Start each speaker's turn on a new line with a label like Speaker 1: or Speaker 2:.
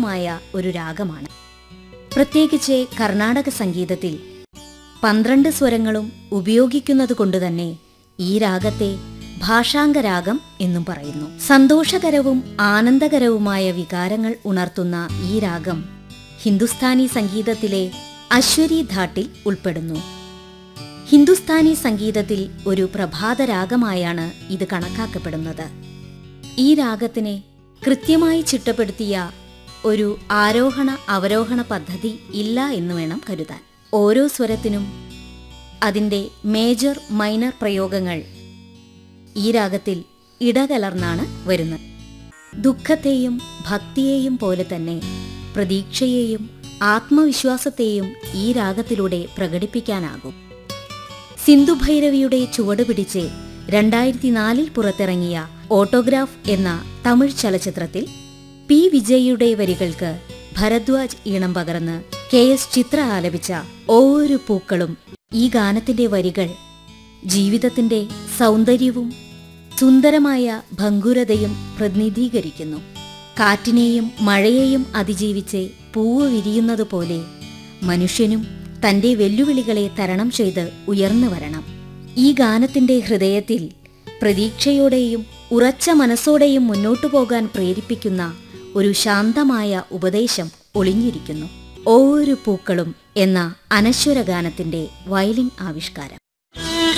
Speaker 1: പ്രസിദ്ധമായ ഒരു രാഗമാണ് പ്രത്യേകിച്ച് കർണാടക സംഗീതത്തിൽ പന്ത്രണ്ട് സ്വരങ്ങളും ഉപയോഗിക്കുന്നത് കൊണ്ടുതന്നെ ഈ രാഗത്തെ ഭാഷാംഗരാഗം എന്നും പറയുന്നു സന്തോഷകരവും ആനന്ദകരവുമായ വികാരങ്ങൾ ഉണർത്തുന്ന ഈ രാഗം ഹിന്ദുസ്ഥാനി സംഗീതത്തിലെ അശ്വരി ധാട്ടിൽ ഉൾപ്പെടുന്നു ഹിന്ദുസ്ഥാനി സംഗീതത്തിൽ ഒരു പ്രഭാത രാഗമായാണ് ഇത് കണക്കാക്കപ്പെടുന്നത് ഈ രാഗത്തിനെ കൃത്യമായി ചിട്ടപ്പെടുത്തിയ ഒരു ആരോഹണ അവരോഹണ പദ്ധതി ഇല്ല എന്ന് വേണം കരുതാൻ ഓരോ സ്വരത്തിനും അതിൻ്റെ മേജർ മൈനർ പ്രയോഗങ്ങൾ ഈ രാഗത്തിൽ ഇടകലർന്നാണ് വരുന്നത് ദുഃഖത്തെയും ഭക്തിയെയും പോലെ തന്നെ പ്രതീക്ഷയെയും ആത്മവിശ്വാസത്തെയും ഈ രാഗത്തിലൂടെ പ്രകടിപ്പിക്കാനാകും സിന്ധുഭൈരവിയുടെ ചുവട് പിടിച്ച് രണ്ടായിരത്തി നാലിൽ പുറത്തിറങ്ങിയ ഓട്ടോഗ്രാഫ് എന്ന തമിഴ് ചലച്ചിത്രത്തിൽ പി വിജയുടെ വരികൾക്ക് ഭരദ്വാജ് ഈണം പകർന്ന് കെ എസ് ചിത്ര ആലപിച്ച ഓരോ പൂക്കളും ഈ ഗാനത്തിന്റെ വരികൾ ജീവിതത്തിന്റെ സൗന്ദര്യവും സുന്ദരമായ ഭംഗുരതയും പ്രതിനിധീകരിക്കുന്നു കാറ്റിനെയും മഴയെയും അതിജീവിച്ച് പൂവ് വിരിയുന്നതുപോലെ മനുഷ്യനും തന്റെ വെല്ലുവിളികളെ തരണം ചെയ്ത് ഉയർന്നു വരണം ഈ ഗാനത്തിന്റെ ഹൃദയത്തിൽ പ്രതീക്ഷയോടെയും ഉറച്ച മനസ്സോടെയും മുന്നോട്ടു പോകാൻ പ്രേരിപ്പിക്കുന്ന ഒരു ശാന്തമായ ഉപദേശം ഒളിഞ്ഞിരിക്കുന്നു ഓരോ പൂക്കളും എന്ന അനശ്വര ഗാനത്തിന്റെ വയലിൻ ആവിഷ്കാരം